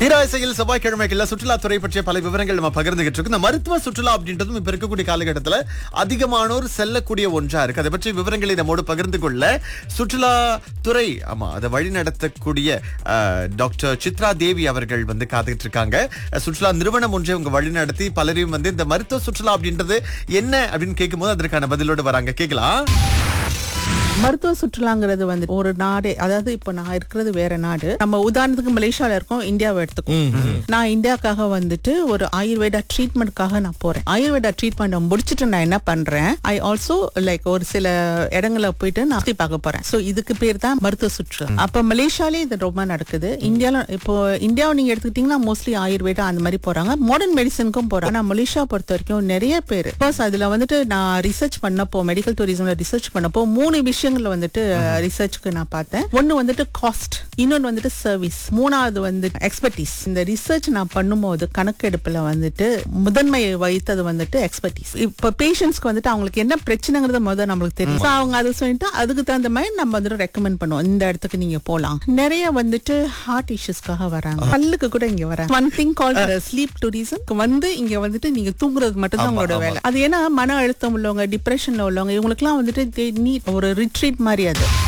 தீராசையில் செவ்வாய்க்கிழமைகள்ல சுற்றுலாத்துறை பற்றிய பல விவரங்கள் நம்ம பகிர்ந்துகிட்டு இருக்கோம் இந்த மருத்துவ சுற்றுலா அப்படின்றதும் இப்ப இருக்கக்கூடிய காலகட்டத்துல அதிகமானோர் செல்லக்கூடிய ஒன்றா இருக்கு அதை பற்றி விவரங்களை நம்மோடு பகிர்ந்து கொள்ள சுற்றுலாத்துறை ஆமா அதை வழி நடத்தக்கூடிய அஹ், டாக்டர் சித்ரா தேவி அவர்கள் வந்து காத்துக்கிட்டு இருக்காங்க அஹ், சுற்றுலா நிறுவனம் ஒன்றை அவங்க வழி நடத்தி பலரையும் வந்து இந்த மருத்துவ சுற்றுலா அப்படின்றது என்ன அப்படின்னு கேட்கும்போது அதற்கான பதிலோடு வராங்க கேட்கலாம் மருத்துவ சுற்றுலாங்கிறது வந்து ஒரு நாடு அதாவது இப்ப நான் இருக்கிறது வேற நாடு நம்ம உதாரணத்துக்கு மலேசியால இருக்கோம் இந்தியாவை எடுத்துக்கோம் நான் இந்தியாக்காக வந்துட்டு ஒரு ஆயுர்வேதா ட்ரீட்மெண்ட்காக நான் போறேன் ஆயுர்வேதா ட்ரீட்மெண்ட் முடிச்சிட்டு நான் என்ன பண்றேன் ஐ ஆல்சோ லைக் ஒரு சில இடங்களை போயிட்டு நான் சுத்தி பார்க்க போறேன் சோ இதுக்கு பேர் தான் மருத்துவ சுற்றுலா அப்ப மலேசியாலே இது ரொம்ப நடக்குது இந்தியால இப்போ இந்தியாவை நீங்க எடுத்துக்கிட்டீங்கன்னா மோஸ்ட்லி ஆயுர்வேதா அந்த மாதிரி போறாங்க மாடர்ன் மெடிசனுக்கும் போறாங்க ஆனா மலேசியா பொறுத்த வரைக்கும் நிறைய பேர் பிகாஸ் அதுல வந்துட்டு நான் ரிசர்ச் பண்ணப்போ மெடிக்கல் டூரிசம்ல ரிசர்ச் பண்ணப்போ மூணு விஷயங்கள்ல வந்துட்டு ரிசர்ச்க்கு நான் பார்த்தேன் ஒன்னு வந்துட்டு காஸ்ட் இன்னொன்னு வந்துட்டு சர்வீஸ் மூணாவது வந்து எக்ஸ்பர்டீஸ் இந்த ரிசர்ச் நான் பண்ணும்போது கணக்கெடுப்புல வந்துட்டு முதன்மை வைத்தது வந்துட்டு எக்ஸ்பர்டீஸ் இப்ப பேஷண்ட்ஸ்க்கு வந்துட்டு அவங்களுக்கு என்ன பிரச்சனைங்கிறத முதல்ல நம்மளுக்கு தெரியும் So, அவங்க அதை சொல்லிட்டு அதுக்கு தகுந்த மாதிரி நம்ம வந்துட்டு ரெக்கமெண்ட் பண்ணுவோம் இந்த இடத்துக்கு நீங்க போலாம் நிறைய வந்துட்டு ஹார்ட் இஷ்யூஸ்க்காக வராங்க பல்லுக்கு கூட இங்க வராங்க one thing call sleep tourism வந்து இங்க வந்துட்டு நீங்க தூங்குறது மட்டும் தான் உங்களோட வேலை அது ஏன்னா மன அழுத்தம் உள்ளவங்க டிப்ரெஷன்ல உள்ளவங்க இவங்களுக்குலாம் வந்துட்டு they need ஒரு ரிட்ரீட் மாதிரி அது